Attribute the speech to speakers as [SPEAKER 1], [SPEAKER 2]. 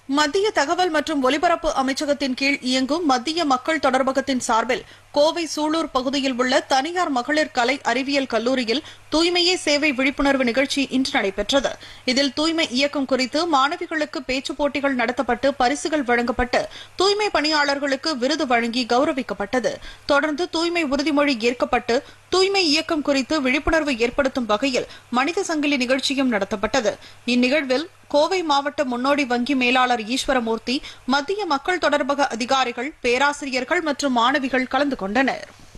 [SPEAKER 1] மத்திய தகவல் மற்றும் ஒலிபரப்பு அமைச்சகத்தின் கீழ் இயங்கும் மத்திய மக்கள் தொடர்பகத்தின் சார்பில் கோவை சூலூர் பகுதியில் உள்ள தனியார் மகளிர் கலை அறிவியல் கல்லூரியில் தூய்மையே சேவை விழிப்புணர்வு நிகழ்ச்சி இன்று நடைபெற்றது இதில் தூய்மை இயக்கம் குறித்து மாணவிகளுக்கு பேச்சுப் போட்டிகள் நடத்தப்பட்டு பரிசுகள் வழங்கப்பட்டு தூய்மை பணியாளர்களுக்கு விருது வழங்கி கௌரவிக்கப்பட்டது தொடர்ந்து தூய்மை உறுதிமொழி ஏற்கப்பட்டு தூய்மை இயக்கம் குறித்து விழிப்புணர்வு ஏற்படுத்தும் வகையில் மனித சங்கிலி நிகழ்ச்சியும் நடத்தப்பட்டது இந்நிகழ்வில் கோவை மாவட்ட முன்னோடி வங்கி மேலாளர் ஈஸ்வரமூர்த்தி மத்திய மக்கள் தொடர்பக அதிகாரிகள் பேராசிரியர்கள் மற்றும் மாணவிகள் கலந்து கொண்டனர்